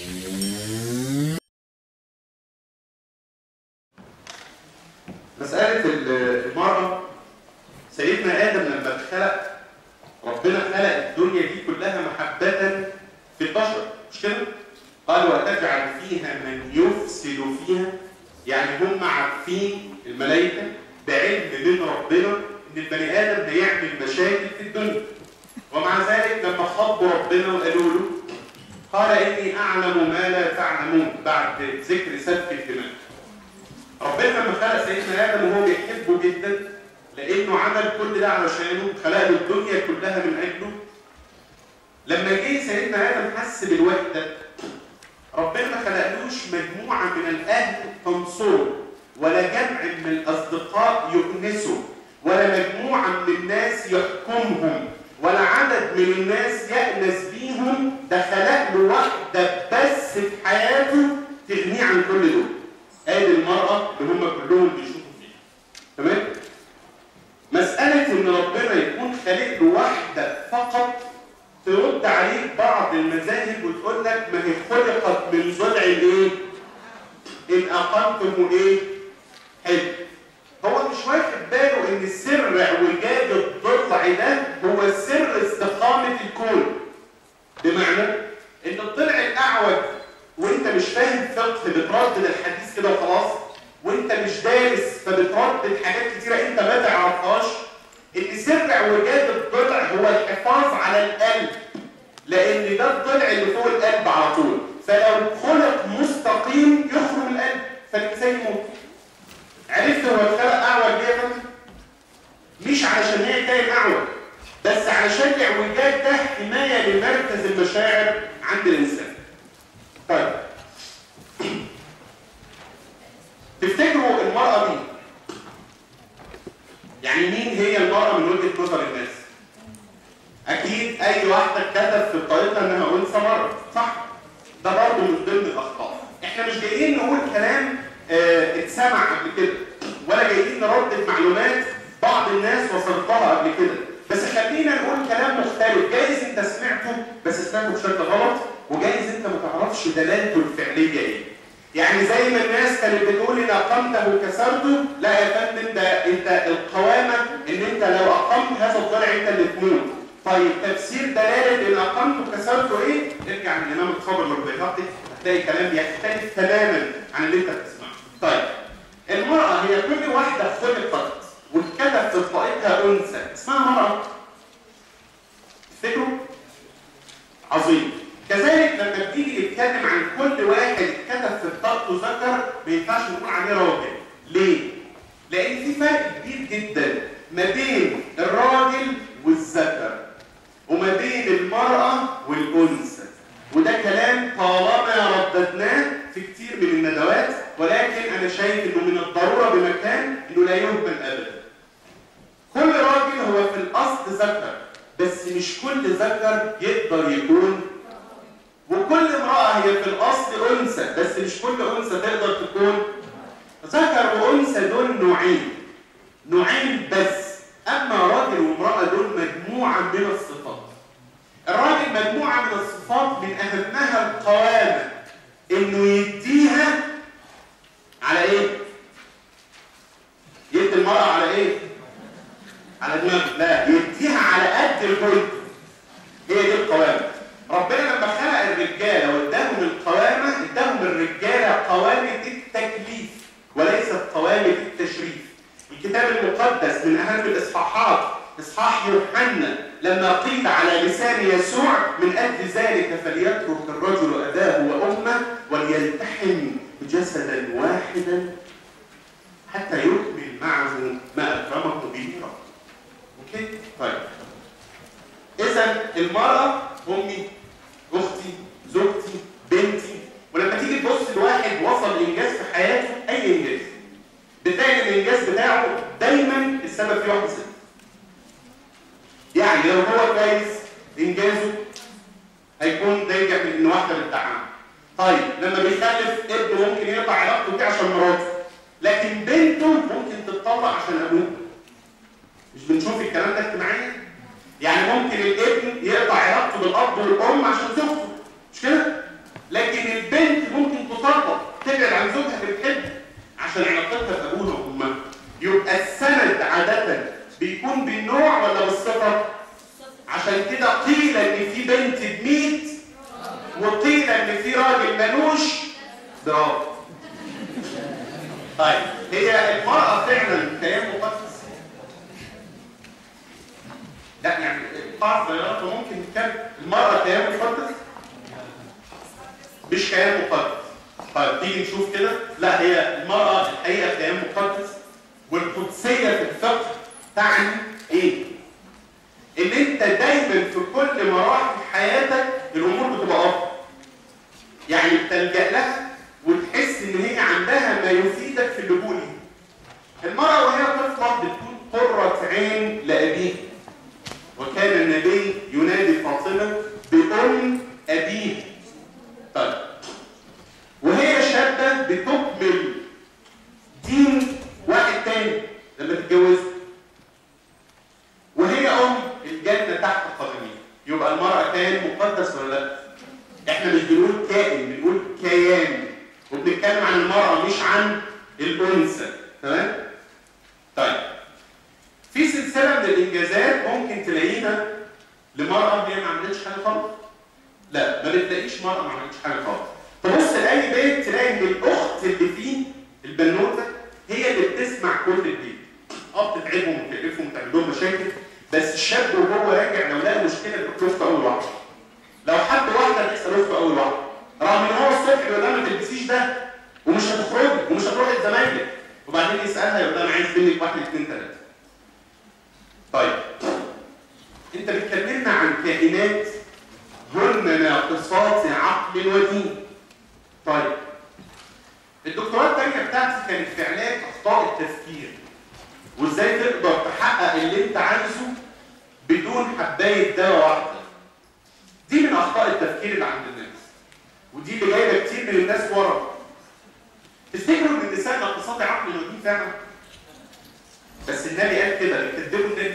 مسألة المرأة سيدنا آدم لما اتخلق ربنا خلق الدنيا دي كلها محبة في البشر مش كده؟ قال وتجعل فيها من يفسد فيها يعني هم عارفين الملائكة بعلم من ربنا ان البني آدم هيعمل مشاكل في الدنيا ومع ذلك لما خاطبوا ربنا وقالوا له قال إني أعلم ما لا تعلمون بعد ذكر سفك الدماء ربنا لما خلق سيدنا آدم وهو بيحبه جدا لأنه عمل كل ده علشانه خلق له الدنيا كلها من أجله لما جه سيدنا آدم حس بالوحدة ربنا ما خلقلوش مجموعة من الأهل تنصره ولا جمع من الأصدقاء يؤنسه ولا مجموعة من الناس يحكمهم ولا عدد من الناس يأنس بيهم ده خلق له واحدة بس في حياته تغنيه عن كل دول ادي المرأة اللي هم كلهم بيشوفوا فيها تمام؟ مسألة إن ربنا يكون خالق له واحدة فقط ترد عليك بعض المذاهب وتقول لك ما هي خلقت من ضلع الايه؟ إن أقمتم ايه؟ حلو هو مش واخد باله إن سر اعوجاج الضلع ده هو سر استقامة الكون بمعنى إن الضلع الأعوج وانت مش فاهم فقه بتردد الحديث كده وخلاص وانت مش دارس فبتردد حاجات كتيره انت ما تعرفهاش ان سر اعوجاج الضلع هو الحفاظ على القلب لان ده الضلع اللي فوق القلب على طول فلو خلق مستقيم يخرج القلب فالانسان يموت عرفت هو اتخلق اعوج ليه يا فندم؟ مش علشان هي كائن اعوج بس علشان الاعوجاج ده حمايه لمركز المشاعر عند الانسان طيب تفتكروا المرأة مين؟ يعني مين هي المرأة من وجهة نظر الناس؟ أكيد أي واحدة كتب في بطاقتها إنها أنثى مرة، صح؟ ده برضه من ضمن الأخطاء. إحنا مش جايين نقول كلام اه اتسمع قبل كده، ولا جايين نردد معلومات بعض الناس وصلتها قبل كده، بس خلينا نقول كلام مختلف، جايز أنت سمعته بس سمعته بشكل غلط، وجايز انت ما تعرفش دلالته الفعليه ايه يعني زي ما الناس كانت بتقول ان اقمته وكسرته لا يا فندم ده انت القوامه ان انت لو اقمت هذا الضلع انت اللي تموت طيب تفسير دلاله ان اقمت وكسرته ايه ارجع للامام الخبر للبيهقي هتلاقي كلام بيختلف تماما عن اللي انت بتسمعه طيب المراه هي كل واحده خلقت واتكتب في طائتها انثى اسمها مراه تفتكروا عظيم كذلك لما بتيجي نتكلم عن كل واحد اتكتب في بطاقته ذكر ما ينفعش نقول عليه راجل ليه؟ لأن في فرق كبير جدا ما بين الراجل والذكر وما بين المرأة والأنثى وده كلام طالما رددناه في كتير من الندوات ولكن أنا شايف إنه من الضرورة بمكان إنه لا يهمل أبدا كل راجل هو في الأصل ذكر بس مش كل ذكر يقدر يكون وكل امرأة هي في الأصل أنثى بس مش كل أنثى تقدر تكون ذكر وأنثى دول نوعين نوعين بس أما راجل وامرأة دول مجموعة من الصفات الراجل مجموعة من الصفات من أهمها القوامة إنه يديها على إيه؟ يدي المرأة على إيه؟ على دماغه لا يديها على قد الجلد هي دي القوامة ربنا لما خلق الرجالة واداهم القوامة اداهم الرجالة قوامة التكليف وليست قوامة التشريف الكتاب المقدس من أهم الإصحاحات إصحاح يوحنا لما قيل على لسان يسوع من أجل ذلك فليترك الرجل أباه وأمه وليلتحم جسدا واحدا حتى يكمل معه ما أكرمه به ربه أوكي؟ طيب إذا المرأة أمي أختي زوجتي بنتي ولما تيجي تبص لواحد وصل لإنجاز في حياته أي إنجاز بتلاقي إن الإنجاز بتاعه دايما السبب فيه واحد ست يعني لو هو كويس إنجازه هيكون ناجح من إن واحدة بتدعمه طيب لما بيخلف ابنه ممكن يقطع علاقته بيه عشان مراته لكن بنته ممكن تتطلق عشان أبوه مش بنشوف الكلام ده اجتماعيا يعني ممكن الابن يقطع علاقته بالاب والام عشان زوجته مش كده لكن تبعد عن زوجها اللي بتحبه عشان علاقتها بابوها وامها يبقى السند عاده بيكون بالنوع ولا بالصفه عشان كده قيل ان في بنت بميت وقيل ان في راجل ملوش برافو طيب هي المرأة فعلا كيان مقدس لا يعني بعض الرياضات ممكن تتكلم المرأة كيان مقدس مش كيان مقدس طيب تيجي نشوف كده لا هي المرأة الحقيقة كيان مقدس والقدسية في الفقه تعني ايه؟ ان انت دايما في كل مراحل حياتك الامور بتبقى افضل يعني بتلجأ لها وتحس ان هي عندها ما يفيدك في اللجوء ليه المرأة وهي طفلة بتكون قرة عين لأبيها وكان النبي ينادي فاطمة بأم أبيها طيب وهي شابة بتكمل دين واحد تاني لما تتجوز وهي أم الجنة تحت قدميها يبقى المرأة كائن مقدس ولا لا؟ احنا مش بنقول كائن بنقول كيان وبنتكلم عن المرأة مش عن الأنثى تمام؟ طيب في سلسلة من الإنجازات ممكن تلاقيها لمرأة هي ما عملتش حاجة خالص لا ما بتلاقيش مرأة ما عملتش حاجة خالص تبص لأي بيت تلاقي إن الأخت اللي فيه البنوتة هي اللي بتسمع كل البيت اه بتتعبهم وتقرفهم وتعمل لهم مشاكل بس الشاب وهو راجع لو لقى مشكلة بيروح في أول واحدة لو حد واحدة بيسأل في أول واحدة رغم ان هو الصبح يقول لها ما تلبسيش ده ومش هتخرجي ومش هتروحي لزمايلك وبعدين يسالها يقول لها انا عايز منك واحد اثنين ثلاثه. طيب انت بتكلمنا عن كائنات هن ناقصات عقل ودين. طيب الدكتوراه الثانيه بتاعتي كانت في علاج اخطاء التفكير وازاي تقدر تحقق اللي انت عايزه بدون حبايه دواء واحده. دي من اخطاء التفكير اللي عند الناس. ودي اللي جايبه كتير من الناس ورا تفتكروا ان النساء ناقصات عقل ودين فعلا بس النبي قال كده بيكذبوا النبي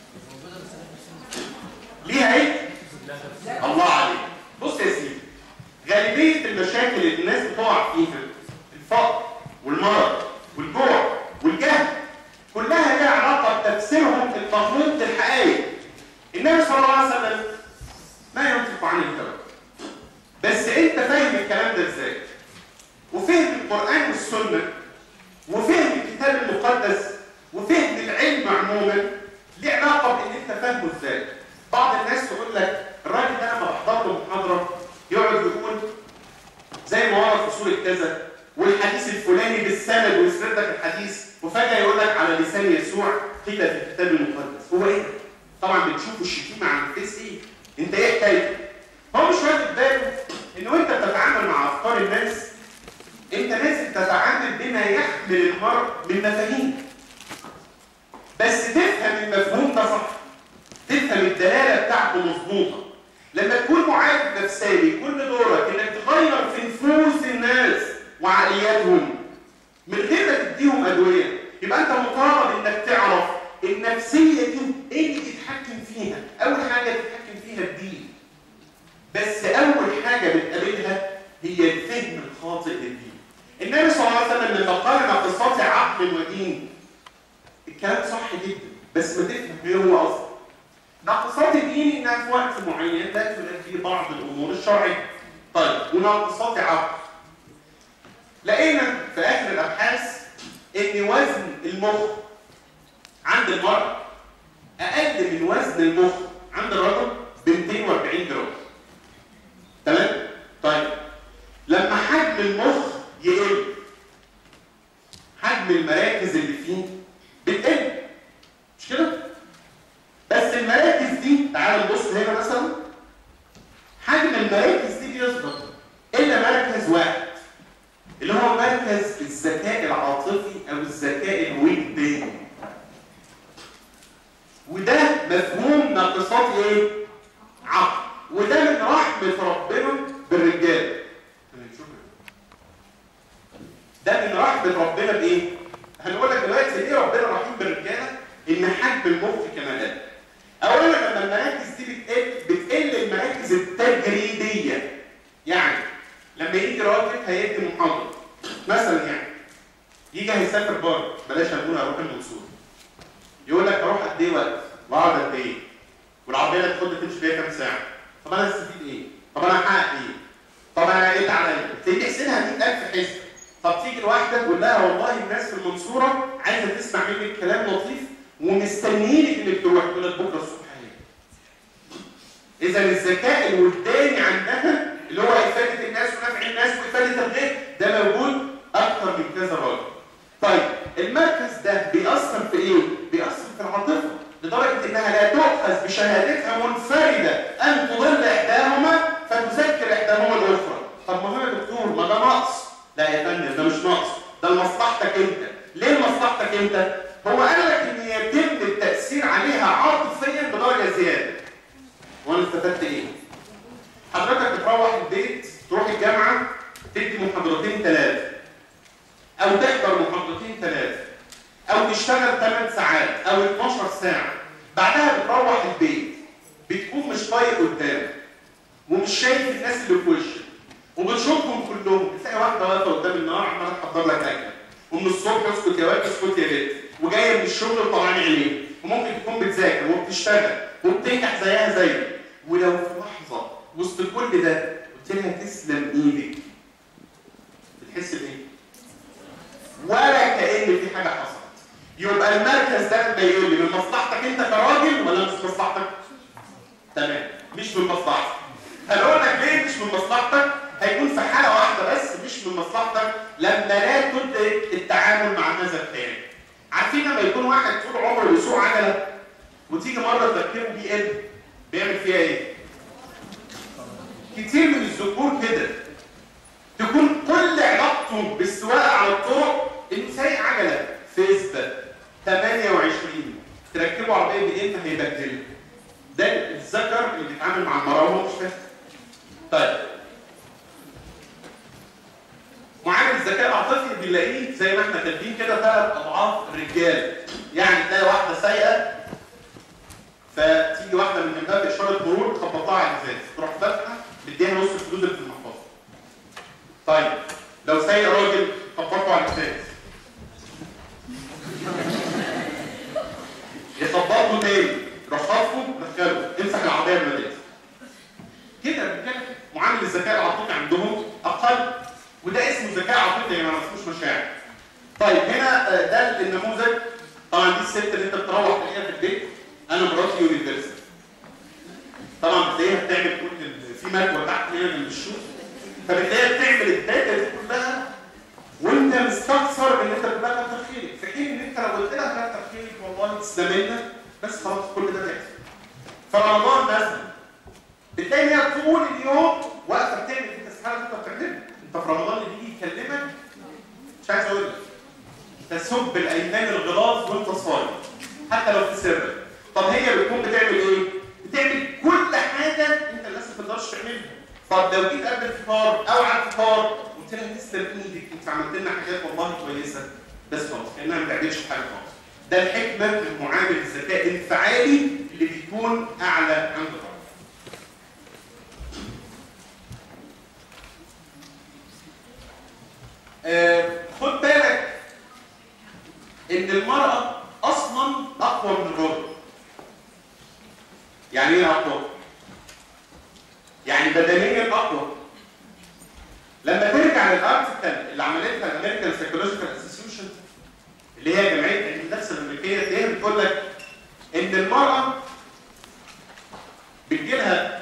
ليها ايه الله عليك بص يا سيدي غالبيه المشاكل اللي الناس بتقع فيها الفقر والمرض والجوع والجهل كلها لها علاقه بتفسيرهم المغلوط للحقائق النبي صلى الله عليه وسلم ما ينطق عن الهوى بس انت فاهم الكلام ده ازاي وفهم القرآن والسنة وفهم الكتاب المقدس وفهم العلم عموما ليه علاقة بان انت فاهمه ازاي بعض الناس تقول لك الراجل ده لما بحضر له محاضرة يقعد يقول زي ما ورد في سورة كذا والحديث الفلاني بالسند ويسرد لك الحديث وفجأة يقول لك على لسان يسوع قيل في الكتاب المقدس هو ايه؟ طبعا بتشوفوا الشتيمة على الفيس ايه؟ انت ايه حكايتك؟ هو مش واخد باله ان وانت بتتعامل مع افكار الناس انت لازم تتعامل بما يحمل المرء من مفاهيم بس تفهم المفهوم ده صح تفهم الدلاله بتاعته مظبوطه لما تكون معالج نفساني كل دورك انك تغير في نفوس الناس وعقلياتهم من غير ما تديهم ادويه يبقى انت مطالب انك تعرف النفسيه دي ايه اللي تتحكم فيها اول حاجه تتحكم فيها الدين بس اول حاجه بتقابلها هي الفهم الخاطئ للدين النبي صلى الله عليه وسلم لما قال ناقصات عقل ودين الكلام صح جدا بس ما تفهم ايه هو اصلا ناقصات الدين انها في وقت معين لا تؤدي بعض الامور الشرعيه طيب وناقصات عقل لقينا في اخر الابحاث ان وزن المخ عند المرأة اقل من وزن المخ عند الرجل ب 240 جرام تمام طيب لما حجم المخ يقل حجم المراكز اللي فيه بتقل مش كده بس المراكز دي تعال نبص هنا مثلا حجم المراكز دي بيصغر الا مركز واحد اللي هو مركز الذكاء العاطفي او الذكاء الوجداني وده مفهوم ناقصات ايه عقل وده من رحمه ربنا بالرجال ده من رحمه ربنا بايه هنقول لك دلوقتي ليه ربنا رحيم بالرجاله ان حجم المخ كما قال اولا لما المراكز دي بتقل بتقل المراكز التجريديه يعني لما يجي راجل هيدي محاضره يسافر بره بلاش هنقول اروح المنصوره يقول لك اروح قد ايه وقت واقعد قد ايه والعربيه اللي تاخد تمشي فيها كام ساعه طب انا استفيد ايه طب انا هحقق ايه طب انا ايه اللي عليا تيجي تحسبها 100000 حسبه طب تيجي لواحده تقول لها والله الناس في المنصوره عايزه تسمع منك كلام لطيف ومستنيينك انك تروح تقول لك بكره الصبح اذا الذكاء الوجداني عندها اللي هو افاده الناس ونفع الناس وافاده الغير ده موجود اكثر من كذا راجل طيب المركز ده بيأثر في ايه؟ بيأثر في العاطفه لدرجه انها لا تؤخذ بشهادتها منفرده ان تضل احداهما فتذكر احداهما الاخرى طب ما هو يا دكتور ما ده نقص لا يا فندم ده مش نقص ده لمصلحتك انت ليه لمصلحتك انت؟ هو قال لك ان يتم التاثير عليها عاطفيا بدرجه زياده وانا استفدت ايه؟ حضرتك بتروح البيت تروح الجامعه تدي محاضرتين ثلاثه او تحضر محاضرتين ثلاثه او تشتغل 8 ساعات او 12 ساعه بعدها بتروح البيت بتكون مش طايق قدامك ومش شايف الناس اللي في وشك وبتشوفهم كلهم بتلاقي واحده واقفه قدام النار عماله تحضر لك اكل ومن الصبح اسكت يا واد اسكت يا بنت وجايه من الشغل وطلعان عينيه وممكن تكون بتذاكر وبتشتغل وبتنجح زيها زيك ولو في لحظه وسط كل ده قلت لها تسلم ايدك بتحس بايه؟ ولا كأن في حاجه حصلت يبقى المركز ده لما يقول لي من مصلحتك انت كراجل ولا مش مصلحتك؟ تمام مش من مصلحتك هنقول لك ليه مش من مصلحتك؟ هيكون في حاله واحده بس مش من مصلحتك لما لا تدرك التعامل مع هذا الثاني عارفين لما يكون واحد طول عمره بيسوق عجله وتيجي مره تركبه بي ام بيعمل فيها ايه؟ كتير من الذكور كده تكون كل علاقته بالسواقه على الطرق انه سايق عجله فيسبا 28 تركبه عربيه بي ام هيبهدلك ده الذكر اللي بيتعامل مع المراه وهو مش فاهم طيب معامل الذكاء العاطفي بنلاقيه زي ما احنا كاتبين كده ثلاث اضعاف الرجال يعني تلاقي واحده سايقه فتيجي واحده من جنبها باشاره مرور تخبطها على الازاز تروح فاتحه تديها نص الفلوس اللي في المحفظه طيب لو سايق راجل خبطه على الازاز يخبط له تاني يروح خاطفه دخله امسك العربيه المدرسه كده الرجاله معامل الذكاء العاطفي عندهم اقل وده اسمه ذكاء عاطفي يعني ما اسموش مشاعر طيب هنا ده النموذج طبعا دي الست اللي انت بتروح تلاقيها في البيت انا مراتي يونيفرسال طبعا بتلاقيها بتعمل كل في مكوه تحت هنا من الشوز فبتلاقيها بتعمل الداتا دي كلها وانت مستخسر ان انت تقول لها كتر خيرك في حين ان انت لو قلت لها كتر خيرك والله تسلمنا بس خلاص كل ده بيحصل فرمضان مثلا بتلاقي ان هي طول اليوم واقفه بتعمل انت استحاله انت بتعملها انت في رمضان اللي يجي يكلمك مش عايز اقول لك تسب الايمان الغلاظ وانت صايم حتى لو في سرك طب هي بتكون بتعمل ايه؟ بتعمل كل حاجه انت للاسف ما تقدرش تعملها طب لو جيت قبل الفطار او على الفطار قلت لها تسلم ايدك انت عملت لنا حاجات والله كويسه بس خلاص كانها ما بتعملش حاجه خالص ده الحكمه من معامل الذكاء الانفعالي اللي بيكون اعلى عند الطرف آه خد بالك ان المرأة اصلا اقوى من الرجل يعني ايه اقوى يعني بدنيا اقوى لما ترجع للارتكل اللي عملتها الامريكان سايكولوجيكال اسوسيشن اللي هي جمعيه علم النفس الامريكيه اللي هي بتقول لك ان المراه بتجيلها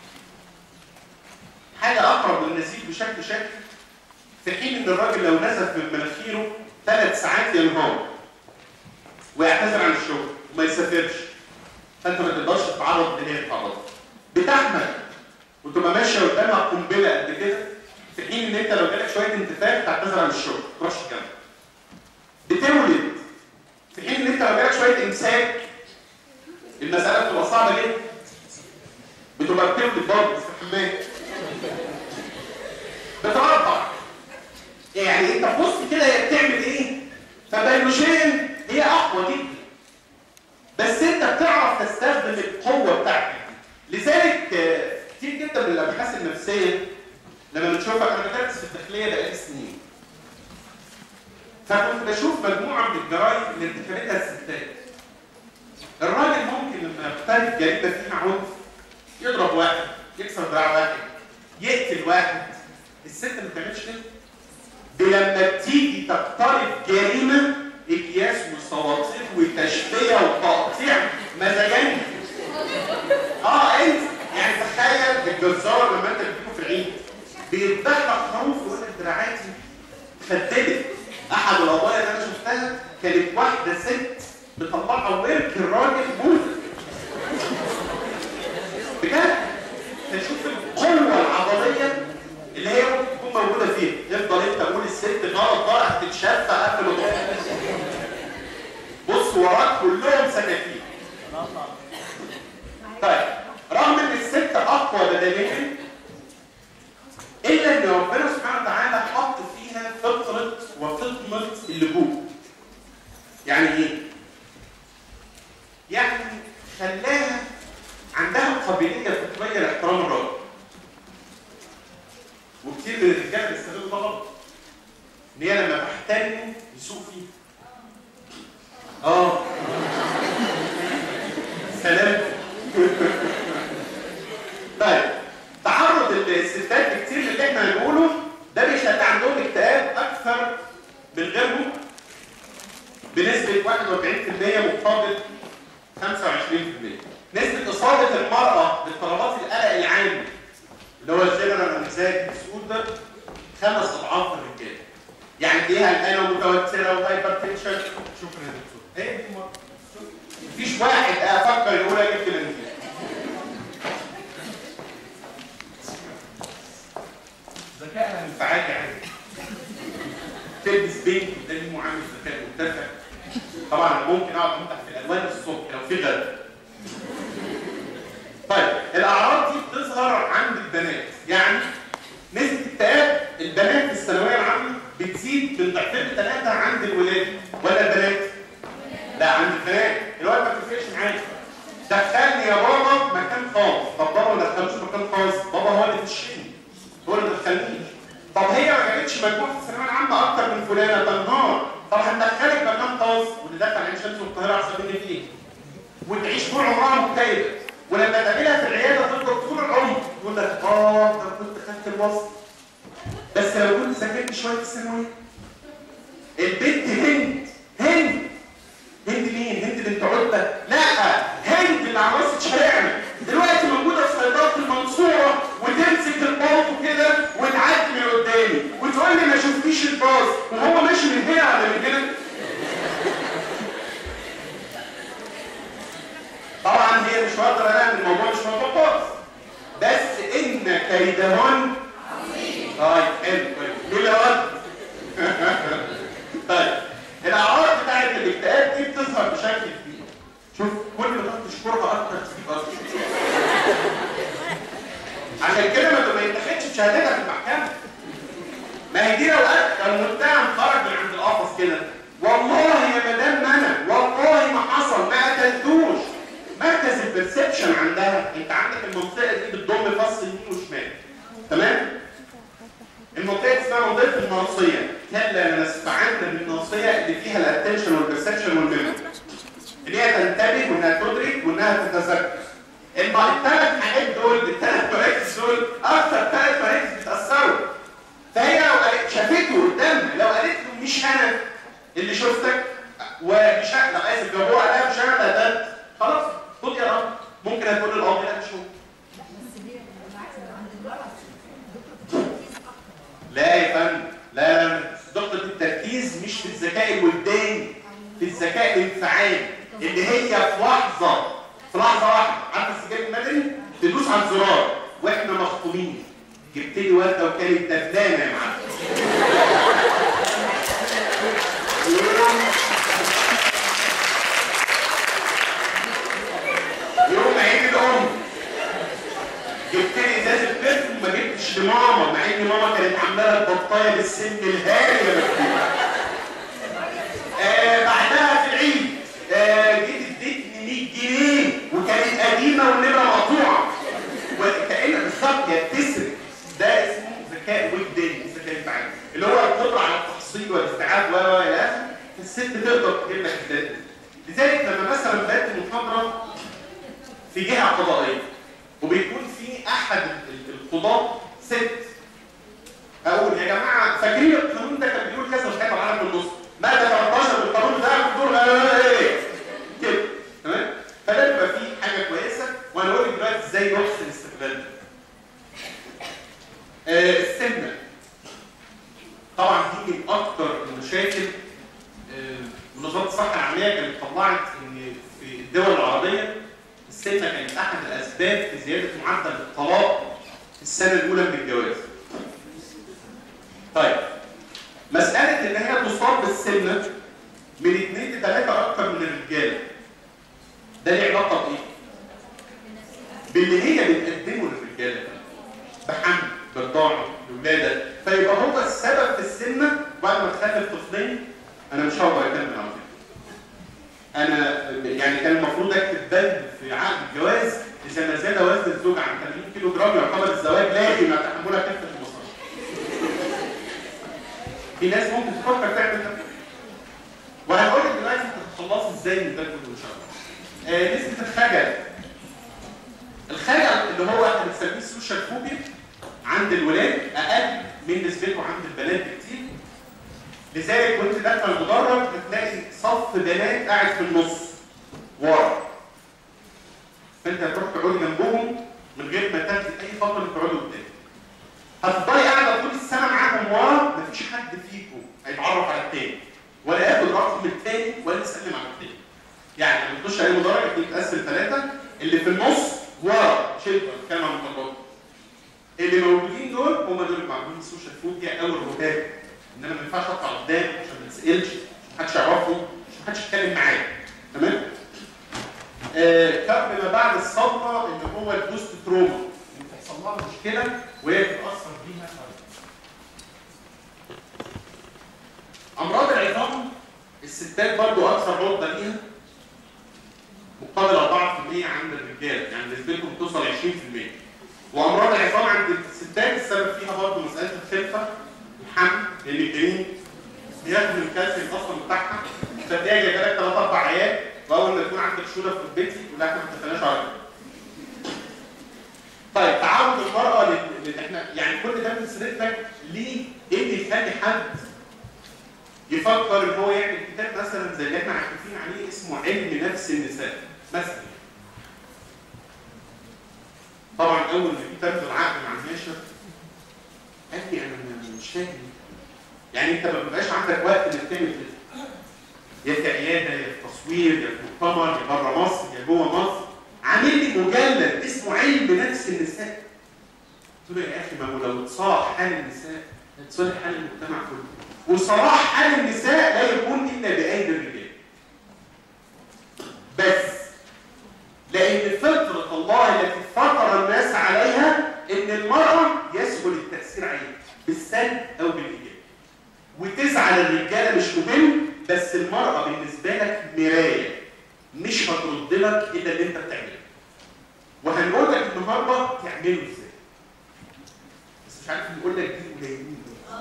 حاجه اقرب للنسيج بشكل شكل في حين ان الراجل لو نزف من مناخيره ثلاث ساعات ينهار ويعتذر عن الشغل وما يسافرش فانت ما تقدرش تتعرض ان هي تتعرض بتحمل وتبقى ماشيه قدامها قنبله قد كده في حين ان انت لو جالك شويه انتفاخ تعتذر عن الشغل ما تروحش تكمل بتولد في حين ان انت لو جالك شويه امساك المساله بتبقى صعبه جدا بتبقى بتولد برضه في الحمام بترضع يعني انت في وسط كده هي بتعمل ايه فبيولوجيا هي اقوى جدا بس انت بتعرف تستخدم القوه بتاعتك لذلك كتير جدا من الابحاث النفسيه لما بنشوفها انا بدرس في الداخليه بقالي سنين فكنت بشوف مجموعه من الجرائم اللي ارتكبتها الستات الراجل ممكن لما يقترف جريمه فيها عنف يضرب واحد يكسر دراع واحد يقتل واحد الست ما بتعملش كده دي لما بتيجي تقترف جريمه اكياس وسواطير وتشفيه وتقطيع مزاجنجي اه انت يعني تخيل الجزار لما انت بتجيبه في العيد بيذبح لك خروف ويقول لك دراعاتي خددت احد القضايا اللي انا شفتها كانت واحده ست مطلعه ورك الراجل موت بجد تشوف القوه العضليه اللي هي ممكن تكون موجوده فيها يفضل انت تقول الست غلط بقى هتتشفى قبل ما تروح بص وراك كلهم سكاكين طيب رغم ان الست اقوى بدنيا الا ان ربنا سبحانه وتعالى حط فيها فطره وفطنه اللجوء يعني ايه يعني خلاها عندها قابليه فطريه لاحترام الراجل وكتير من الرجاله بيستغلوا ده غلط ان هي لما بحترمه يسوق فيه اه سلام طيب تعرض الستات كتير اللي احنا بنقوله ده بيخلي عندهم اكتئاب اكثر من غيرهم بنسبه 41% مقابل 25% نسبه اصابه المراه باضطرابات القلق العام اللي هو الجنرال انكزايتي ديسوردر خمس اضعاف الرجاله يعني ايه قلقانه ومتوتره وهايبر تنشن شكرا يا دكتور ايه دي مرة. مفيش واحد افكر يقول انا جبت الانجليزي ذكاء انفعالي عالي تلبس بينك ده ليه معامل ذكاء مرتفع طبعا ممكن اقعد امتح في الالوان الصبح لو في غد طيب الاعراض دي بتظهر عند البنات يعني نسبه اكتئاب البنات في الثانويه العامه بتزيد من ضعفين ثلاثه عند الولاد ولا البنات؟ لا عند البنات الولد ما بتفرقش معايا دخلني يا بابا مكان خاص طب بابا ما دخلوش مكان خاص بابا هو اللي بيشيلني هو اللي دخلنيش طب هي ما جابتش مجموع في الثانويه العامه اكتر من فلانه تنهار طب هندخلك مكان خاص واللي دخل عين شمس والقاهره احسن مني فيه وتعيش طول عمرها مكتئبه ولما تقابلها في العياده تفضل طول العمر تقول لك اه ده كنت خدت الوسط بس لو كنت ذاكرت شويه في الثانويه البنت هند هند هند مين؟ هند بنت عتبه؟ لا هند اللي عروسه شارعنا دلوقتي موجوده في صيدله المنصوره وتمسك الباص كده وتعدي من قدامي وتقول لي ما شفتيش الباص وهو ماشي من هنا على من هنا طبعا هي مش هقدر انام الموضوع مش موضوع خالص بس ان كيدهن طيب حلو كويس ليه يا ولد؟ طيب الاعراض بتاعت الاكتئاب دي بتظهر بشكل كبير شوف كل ما تشكرها اكتر تجيب اكتر عشان كده ما ما يتاخدش بشهادتها في المحكمه ما هي دي لو كان متهم خرج من عند القفص كده والله يا مدام انا والله ما حصل ما قتلتوش مركز البرسبشن عندها انت عندك المنطقه دي بتضم فص يمين وشمال تمام المنطقه اسمها منطقه الناصيه كلا لنسفعن بالناصيه اللي فيها الاتنشن والبرسبشن والميموري اللي هي تنتبه وانها تدرك وانها تتذكر اما الثلاث حاجات دول الثلاث مراكز دول اكثر ثلاث مراكز بيتاثروا فهي لو قالت شافته قدامها لو قالت له مش انا اللي شفتك ومش انا لو اسف جابوها عليها مش انا اللي قتلت خلاص خد يا رب ممكن هتقول للاب لا مش هو لا يا فندم لا لا ضغطة التركيز مش في الذكاء الوجداني في الذكاء الانفعالي اللي هي في لحظة في لحظة واحدة عارف السجاد المدني تدوس على الزرار واحنا مخطومين جبت لي وردة وكانت دفلانة يا معلم يوم عيد الام جبت لي ازازه بيرفيوم ما جبتش لماما مع ان ماما كانت عامله لها البطايه بالسن الهاري يا مكتوب آه بعدها في العيد آه جيت اديتني 100 جنيه وكانت قديمه والنبره مقطوعه وكأن بالظبط يا بتسرق ده اسمه ذكاء وجداني ذكاء انفعالي اللي هو القدره على التحصيل والاستيعاب و الى محكمه قضائيه وبيكون في احد ال- القضاه ست اقول يا جماعه فاكرين القانون ده كان بيقول كذا مش هيبقى معانا في النص ماده 13 بالقانون ده بتقول ايه كده تمام فده بيبقى فيه حاجه كويسه وانا اقول لك دلوقتي ازاي نحسن استغلال ده آه، السمنه طبعا دي من اكتر المشاكل آه، منظمه الصحه العالميه كانت طلعت ان في الدول العربيه السمنه كانت احد الاسباب في زياده معدل الطلاق في السنه الاولى من الجواز. طيب مساله ان هي تصاب بالسمنه من اثنين لثلاثه اكتر من الرجاله. ده ليه علاقه بايه؟ باللي هي بتقدمه للرجاله بحمل برضاعه بولاده فيبقى هو السبب في السمنه بعد ما تخلف طفلين انا مش هقدر اكمل على فكره. انا يعني كان المفروض اكتب بند في عقد الجواز اذا ما زاد وزن الزوج عن 80 كيلو جرام يعتبر الزواج لازم تحملها كافه المصاريف. في ناس ممكن تفكر تعمل ده. وهقول لك دلوقتي انت هتخلصي ازاي من ده كله ان شاء الله. آه نسبه الخجل. الخجل اللي هو احنا بنسميه السوشيال فوبيا عند الولاد اقل من نسبته عند البنات بكتير. لذلك وانت داخل المدرج هتلاقي صف بنات قاعد في النص ورا فانت هتروح تقعد جنبهم من غير ما تاخدي اي خطوه انك تقعدوا قدام هتفضلي قاعده طول السنه معاهم ورا مفيش حد فيكم هيتعرف على التاني ولا ياخد رقم التاني ولا يسلم على التاني يعني لما تخش اي مدرج هتلاقي تقسم ثلاثه اللي في النص ورا شلتر كما مطلوب اللي موجودين دول هم دول اللي معمولين السوشيال فوبيا او الرهاب انما ما ينفعش اطلع قدام عشان ما تسالش محدش يعرفني مش محدش يتكلم معايا تمام آه كم ما بعد الصدمه اللي هو البوست تروما اللي بتحصل لها مشكله وهي بتتاثر بيها امراض العظام الستات برضو اكثر عرضه ليها مقابل 4% عند الرجال يعني نسبتهم توصل 20% وامراض العظام عند الستات السبب فيها برضه مساله الخلفه الحمل لان الجنين بياخد الكالسيوم اصلا بتاعها فتلاقي جايبه لك ثلاث اربع عيال واول ما يكون عندك شوله في ركبتي تقول لها احنا ما اتفقناش على كده. طيب تعود المراه لل- لل احنا يعني كل ده بنسرد لك ليه ايه اللي يخلي حد يفكر ان هو يعمل كتاب مثلا زي اللي احنا عارفين عليه اسمه علم نفس النساء مثلا طبعا اول ما في تنزل عقد مع الناشر قال لي انا م- مش فاهم يعني انت ما بيبقاش عندك وقت انك تعمل كده يا في عياده يا في تصوير يا في مؤتمر يا بره مصر يا جوه مصر عامل لي مجلد اسمه علم نفس النساء قلت له يا اخي ما هو لو اتصلح حال النساء هيتصلح حال المجتمع كله وصلاح حال النساء لا يكون الا بايدي الرجال بس لان فطره الله التي فطر الناس عليها ان المراه يسهل التاثير عليها بالسلب او بالايجاب وتزعل الرجاله مش مهم بس المراه بالنسبه لك مرايه مش هترد لك الا اللي انت بتعمله وهنقول لك النهارده تعمله ازاي بس مش عارف نقول لك دي قليلين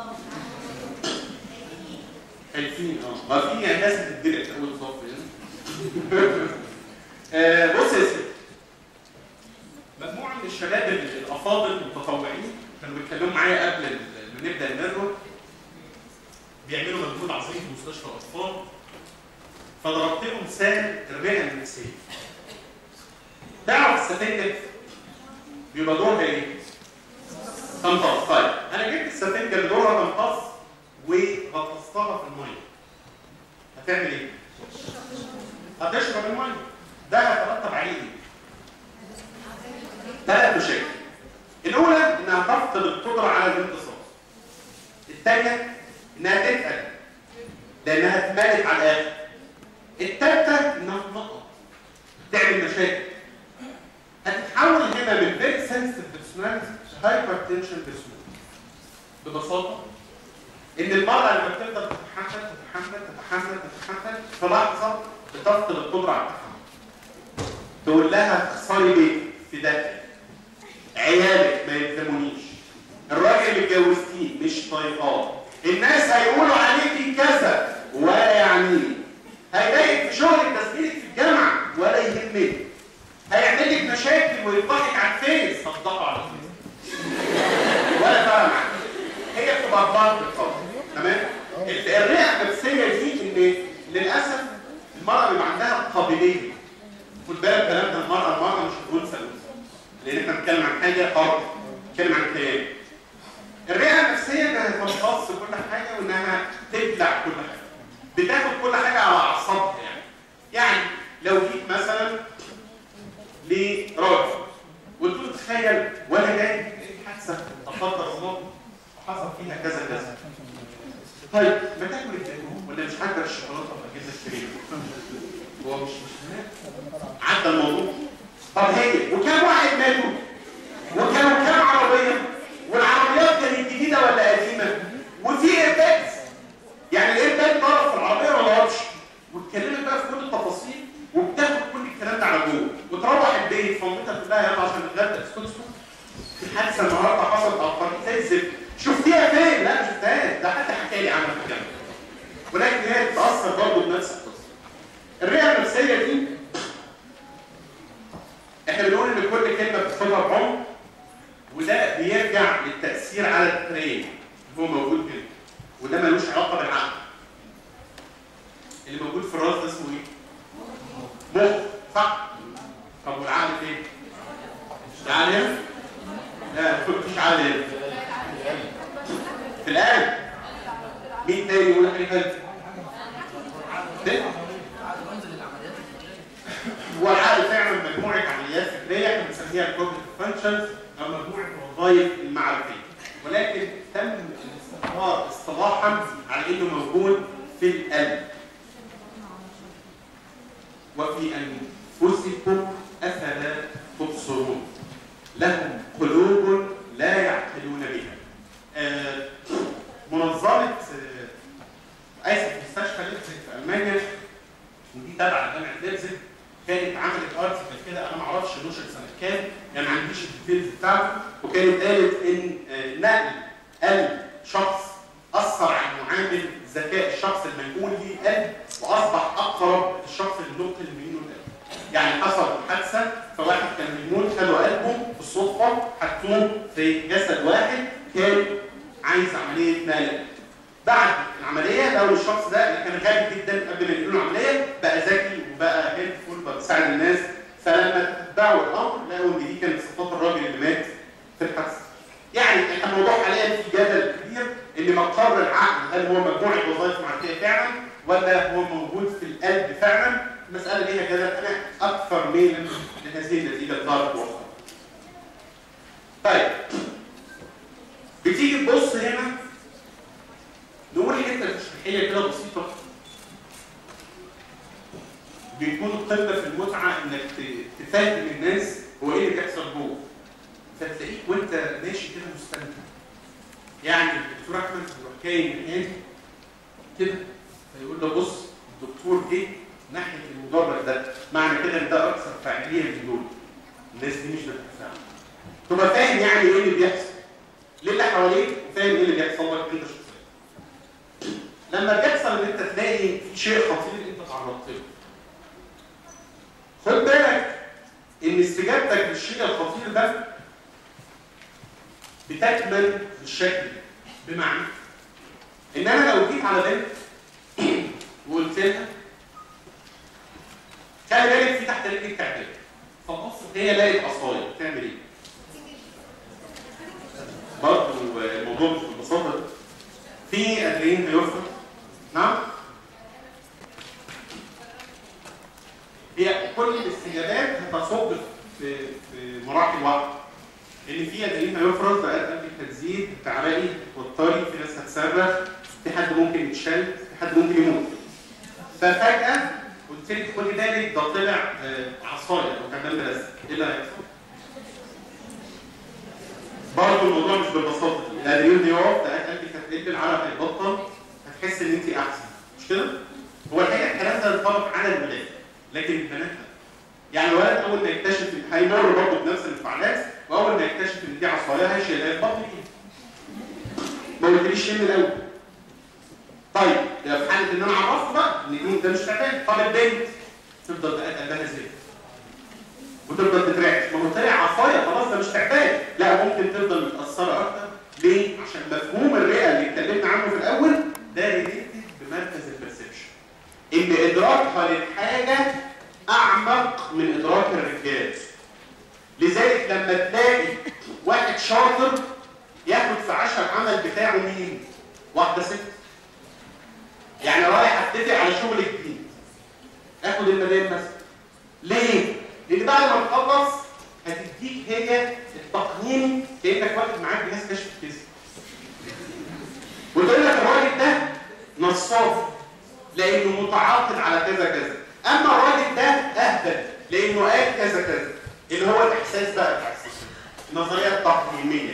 خايفين اه ما في يعني ناس بتدرك في اول صف يعني آه، بص يا سيدي مجموعه من الشباب ال- الافاضل المتطوعين كانوا بيتكلموا معايا قبل ال- ما نبدا الندوه بيعملوا مجهود عظيم في مستشفى الاطفال فضربت لهم مثال الرئه النفسيه تعرف السفنجه بيبقى دورها ايه؟ تمتص طيب انا جبت السفنجه اللي دورها تمتص وغطستها في الميه هتعمل ايه؟ هتشرب الميه ده هيترتب عليه ايه؟ ثلاث مشاكل الاولى انها تفقد القدره على الامتصاص الثانيه انها تتقل لانها اتملت على الاخر الثالثه انها تنقط تعمل مشاكل هتتحول هنا من فيري سنسيتيف بيرسوناليتي هايبر تنشن بيرسوناليتي ببساطه ان المراه لما بتفضل تتحمل تتحمل تتحمل تتحمل في لحظه بتفقد القدره على التحمل تقول لها اخسري بيتك في داخل عيالك ما يلزمونيش الراجل اللي اتجوزتيه مش طايقاه الناس هيقولوا عليكي كذا ولا يعنيني هيضايقك في شغلك تسجيلك في الجامعه ولا يهمني هيعمل لك مشاكل ويضحك على الفيس هتضحكوا على الفيس ولا فاهم معاك هي بتبقى بلانك خالص تمام الرئه النفسيه دي ان للاسف المراه بيبقى عندها قابليه خد بالك كلام ده المراه المراه مش الانثى الانثى لان احنا بنتكلم عن حاجه ارض بنتكلم عن كيان الرئه النفسيه انها تمتص كل حاجه وانها تبلع كل حاجه بتاخد كل حاجه على اعصابها يعني يعني لو جيت مثلا لراجل وقلت له تخيل وانا جاي حادثه لا قدر الله وحصل فيها كذا كذا طيب ما تاكل الجاتوه ولا مش عاجبك الشوكولاته ولا جبت الكريم هو مش مش عدى الموضوع طب هي وكم واحد ماتوا وكانوا كام عربيه والعربيات كانت جديده ولا قديمه وفي ايرباكس يعني الايرباك ضرب في العربيه ولا ضربش واتكلمت بقى في كل التفاصيل وبتاخد كل الكلام ده على جوه وتروح البيت فمامتها تقول لها يلا عشان نتغدى اسكت اسكت في حادثه النهارده حصلت على الطريق زي الزفت شفتيها فين؟ لا ما شفتهاش ده حد حكى لي عنها في الجامعه ولكن هي بتاثر برضه بنفس القصه الرئه النفسيه دي احنا بنقول ان كل كلمه بتاخدها بعمق وده بيرجع للتاثير على البرين هو موجود كده وده ملوش علاقه بالعقل اللي موجود في الراس ده اسمه ايه؟ مخ صح؟ طب والعقل فين؟ العقل هنا؟ لا مفيش عقل هنا في القلب مين تاني يقول حاجه ثانيه؟ هو العقل فعلا مجموعه عمليات فكريه احنا بنسميها الكوجنيتيف فانكشنز او مجموعه الوظائف المعرفيه ولكن تم الاستقرار اصطلاحا على انه موجود في القلب وفي انفسكم افلا تبصرون لهم قلوب لا يعقلون بها آه منظمه آه اسف مستشفى ليبزيج في المانيا ودي تبع جامعه ليبزيج كانت عملت ارتكل كده انا ما اعرفش نشر سنه كام يعني ما عنديش الديتيلز بتاعته وكانت قالت ان نقل قلب شخص اثر على معامل ذكاء الشخص المنقول ليه قلب واصبح اقرب للشخص اللي نقل منه القلب. يعني حصل حادثه فواحد كان بيموت خدوا قلبه بالصدفه حطوه في جسد واحد كان عايز عمليه نقل بعد العمليه لقوا الشخص ده اللي كان غبي جدا قبل ما يعملوا العمليه بقى ذكي وبقى هيلفول بقى بيساعد الناس فلما تتبعوا الامر لقوا ان دي كانت صفات الراجل اللي مات في الحادثه. يعني الموضوع حاليا في جدل كبير ان مقر العقل هل هو مجموعه وظائف معرفيه فعلا ولا هو موجود في القلب فعلا؟ المساله ليها جدل انا اكثر ميلا لهذه النتيجه اللي ظهرت مؤخرا. طيب بتيجي تبص هنا نقول حته تشريحيه كده بسيطه بيكون القمه في المتعه انك تفهم الناس هو ايه اللي بيحصل جوه فتلاقيك وانت ماشي كده مستمتع يعني الدكتور احمد يروح جاي من هنا كده فيقول له بص الدكتور جه ناحيه المدرج ده معنى كده ان ده اكثر فاعليه من دول الناس دي مش بتتفاعل تبقى فاهم يعني ايه اللي بيحصل للي حواليك وفاهم ايه اللي بيحصل لك انت شخصيا لما بيحصل ان انت تلاقي في شيء خطير انت تعرضت له خد بالك ان استجابتك للشيء الخطير ده بتكمل بالشكل بمعنى ان انا لو جيت على بنت وقلت لها خلي بالك في تحت رجلك تعبان فبص هي لقت عصايه تعمل ايه؟ برضه الموضوع مش بالبساطه في ادرينالين هيوفر نعم هي كل الاستجابات هتصب في في مراحل واحده ان في ادرينالين هيفرز بقى قلبك هتزيد تعرقي توتري في ناس هتصرخ في حد ممكن يتشل في حد ممكن يموت ففجاه قلت لك خدي بالك ده طلع عصايه او كمان بس ايه اللي هيحصل؟ برضه الموضوع مش بالبساطه دي الادرينالين يقف ده قلبك هتقل العرق هيبطل هتحس ان انت احسن مش كده؟ هو الحقيقه الكلام ده ينطبق على الولاد لكن البنات لا يعني الولد اول ما يكتشف هيمر برضه بنفس الانفعالات واول ما يكتشف ان دي عصايه هيشيلها يخبط فيها ما قلتليش ليه من الاول طيب يبقى في حاله ان انا عرفت بقى ان دي ده مش تعبان طب البنت تفضل بقى قلبها زي وتفضل تترعش ما هو طلع عصايه خلاص ده مش تعبان لا ممكن تفضل متاثره اكتر ليه؟ عشان مفهوم الرئه اللي اتكلمنا عنه في الاول ده ريليتد بمركز البرسبشن ان ادراكها للحاجه اعمق من ادراك الرجال لذلك لما تلاقي واحد شاطر ياخد في عشر عمل بتاعه مين؟ واحده ست يعني رايح اتفق على شغل جديد اخد المدام مثلا ليه؟ لان بعد ما تخلص هتديك هي التقييم كانك واخد معاك جهاز كشف الفيزياء وتقول لك الراجل ده نصاب لانه متعاقد على كذا كذا اما الراجل ده اهبل لانه قال كذا كذا اللي هو الاحساس بقى بتاع النظريه التقييميه